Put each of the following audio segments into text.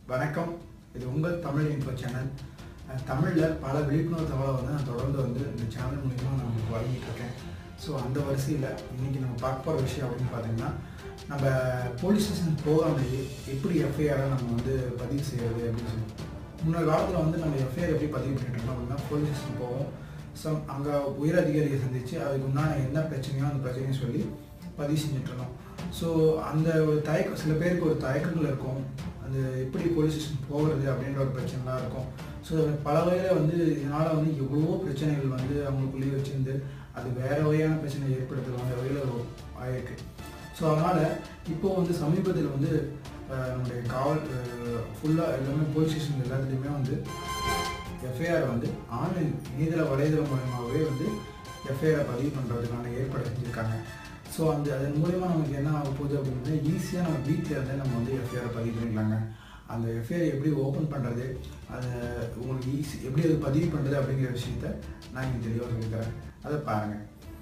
வணக்கம் இது உங்கள் தமிழ் இன்ஃபோ சேனல் தமிழில் பல விழிப்புணர்வு தகவலை வந்து நான் தொடர்ந்து வந்து இந்த சேனல் மூலிமா நான் உங்களுக்கு வழங்கிட்டு இருக்கேன் ஸோ அந்த வரிசையில் இன்றைக்கி நம்ம பார்க்க போகிற விஷயம் அப்படின்னு பார்த்தீங்கன்னா நம்ம போலீஸ் ஸ்டேஷன் போகாமலேயே எப்படி எஃப்ஐஆரை நம்ம வந்து பதிவு செய்கிறது அப்படின்னு சொல்லி முன்னொரு காலத்தில் வந்து நம்ம எஃப்ஐஆர் எப்படி பதிவு பண்ணிட்டு இருந்தோம் அப்படின்னா போலீஸ் ஸ்டேஷன் போவோம் சம் அங்கே உயர் அதிகாரியை சந்தித்து அதுக்கு உண்டான என்ன பிரச்சனையோ அந்த பிரச்சனையும் சொல்லி பதிவு செஞ்சுட்டு இருந்தோம் ஸோ அந்த ஒரு தயக்கம் சில பேருக்கு ஒரு தயக்கங்கள் இருக்கும் அது எப்படி போலீஸ் ஸ்டேஷன் போகிறது அப்படின்ற ஒரு பிரச்சனைலாம் இருக்கும் ஸோ பல வகையில் வந்து இதனால் வந்து எவ்வளவோ பிரச்சனைகள் வந்து அவங்களுக்குள்ளேயே வச்சிருந்து அது வேற வகையான பிரச்சனை ஏற்படுத்துகிற அந்த வகையில் ஆயிருக்கு ஸோ அதனால் இப்போ வந்து சமீபத்தில் வந்து அஹ், நம்முடைய காவல் ஃபுல்லாக எல்லாமே போலீஸ் ஸ்டேஷன் எல்லாத்துலேயுமே வந்து எஃப்ஐஆர் வந்து ஆன்லைன் இணையதள வலைதளம் மூலமாகவே வந்து எஃப்ஐஆர் பதிவு பண்ணுறதுக்கான ஏற்பாடு செஞ்சுருக்காங்க ஸோ அந்த அதன் மூலயமா நமக்கு என்ன ஆக போகுது அப்படின்னா ஈஸியாக நம்ம வீட்டில் இருந்தே நம்ம வந்து எஃப்ஐஆர் பதிவு பண்ணிக்கலாங்க அந்த எஃப்ஐஆர் எப்படி ஓப்பன் பண்ணுறது அதை உங்களுக்கு ஈஸி எப்படி அது பதிவு பண்ணுறது அப்படிங்கிற விஷயத்த நான் இங்கே தெளிவாக சொல்லித்தரேன் அதை பாருங்கள்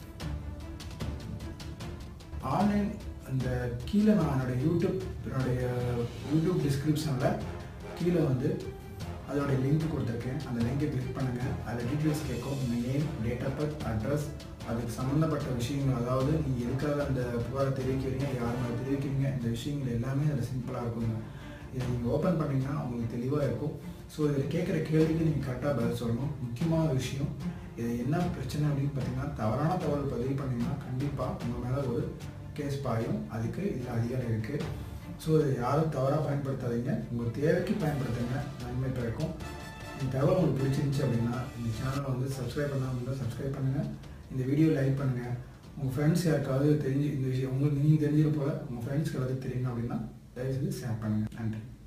ஆன்லைன் அந்த கீழே நான் என்னோட யூடியூப் என்னுடைய யூடியூப் டிஸ்கிரிப்ஷனில் கீழே வந்து அதோடைய லிங்க் கொடுத்துருக்கேன் அந்த லிங்கை கிளிக் பண்ணுங்கள் அதில் டீட்டெயில்ஸ் கேட்கும் உங்கள் name date of birth address அதுக்கு சம்மந்தப்பட்ட விஷயங்கள் அதாவது நீங்கள் எதுக்காக அந்த புகாரை தெரிவிக்கிறீங்க யார் மேலே தெரிவிக்கிறீங்க இந்த விஷயங்கள் எல்லாமே அதில் சிம்பிளாக இருக்குங்க இதை நீங்கள் ஓப்பன் பண்ணிங்கன்னா உங்களுக்கு தெளிவாக இருக்கும் ஸோ இதில் கேட்குற கேள்விக்கு நீங்கள் கரெக்டாக பதில் சொல்லணும் முக்கியமான விஷயம் இது என்ன பிரச்சனை அப்படின்னு பார்த்தீங்கன்னா தவறான தகவல் பதிவு பண்ணிங்கன்னா கண்டிப்பாக உங்கள் மேலே ஒரு கேஸ் பாயும் அதுக்கு இதில் அதிகாரம் இருக்குது ஸோ இதை யாரும் தவறாக பயன்படுத்தாதீங்க உங்கள் தேவைக்கு பயன்படுத்துங்க நன்மை பிறக்கும் இந்த தகவல் உங்களுக்கு பிடிச்சிருந்துச்சு அப்படின்னா இந்த சேனலை வந்து சப்ஸ்கிரைப் பண்ணாமல் இருந்தால் சப்ஸ்கிரைப் பண்ணுங்கள் இந்த வீடியோ லைக் பண்ணுங்கள் உங்கள் ஃப்ரெண்ட்ஸ் யாருக்காவது தெரிஞ்சு இந்த விஷயம் உங்களுக்கு நீங்கள் தெரிஞ்சது போல் உங்கள் ஃப்ரெண்ட்ஸ்க்கு எல்லாத்துக்கும் தெரியணும் அப்படின்னா தயவுசெய்து ஷேர் பண்ணுங்கள் நன்றி